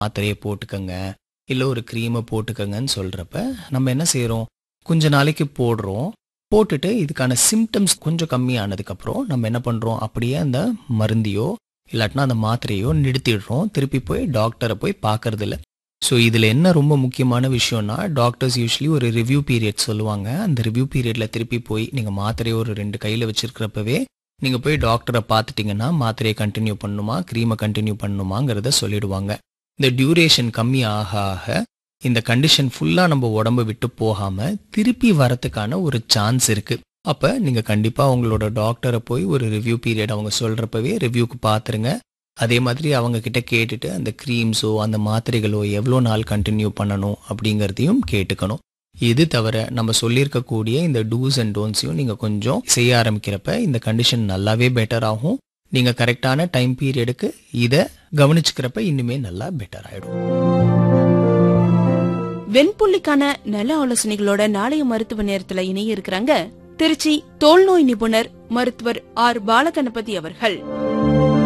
மாத்திரையை போட்டுக்கங்க இல்லை ஒரு க்ரீமை போட்டுக்கங்கன்னு சொல்கிறப்ப நம்ம என்ன செய்கிறோம் கொஞ்ச நாளைக்கு போடுறோம் போட்டுட்டு இதுக்கான சிம்டம்ஸ் கொஞ்சம் கம்மியானதுக்கப்புறம் நம்ம என்ன பண்ணுறோம் அப்படியே அந்த மருந்தையோ இல்லாட்டினா அந்த மாத்திரையோ நிறுத்திடுறோம் திருப்பி போய் டாக்டரை போய் பார்க்கறது இல்ல ஸோ இதில் என்ன ரொம்ப முக்கியமான விஷயம்னா டாக்டர்ஸ் யூஸ்வலி ஒரு ரிவ்யூ பீரியட் சொல்லுவாங்க அந்த ரிவ்யூ பீரியடில் திருப்பி போய் நீங்கள் மாத்திரையை ஒரு ரெண்டு கையில் வச்சிருக்கிறப்பவே நீங்கள் போய் டாக்டரை பார்த்துட்டிங்கன்னா மாத்திரையை கண்டினியூ பண்ணணுமா க்ரீமை கண்டினியூ பண்ணணுமாங்கிறத சொல்லிடுவாங்க இந்த டியூரேஷன் கம்மி ஆக ஆக இந்த கண்டிஷன் ஃபுல்லாக நம்ம உடம்பு விட்டு போகாமல் திருப்பி வரத்துக்கான ஒரு சான்ஸ் இருக்குது அப்போ நீங்கள் கண்டிப்பாக உங்களோட டாக்டரை போய் ஒரு ரிவ்யூ பீரியட் அவங்க சொல்கிறப்பவே ரிவ்யூக்கு பார்த்துருங்க அதே மாதிரி அவங்க கிட்ட கேட்டுட்டு அந்த க்ரீம்ஸோ அந்த மாத்திரைகளோ எவ்வளோ நாள் கண்டினியூ பண்ணணும் அப்படிங்கிறதையும் கேட்டுக்கணும் இது தவிர நம்ம சொல்லியிருக்கக்கூடிய இந்த டூஸ் அண்ட் டோன்ஸையும் நீங்கள் கொஞ்சம் செய்ய ஆரம்பிக்கிறப்ப இந்த கண்டிஷன் நல்லாவே பெட்டர் ஆகும் நீங்கள் கரெக்டான டைம் பீரியடுக்கு இதை கவனிச்சுக்கிறப்ப இன்னுமே நல்லா பெட்டர் ஆகிடும் வெண்புள்ளிக்கான நல ஆலோசனைகளோட நாளைய மருத்துவ நேரத்துல இணைய இருக்கிறாங்க திருச்சி தோல்நோய் நிபுணர் மருத்துவர் ஆர் பாலகணபதி அவர்கள்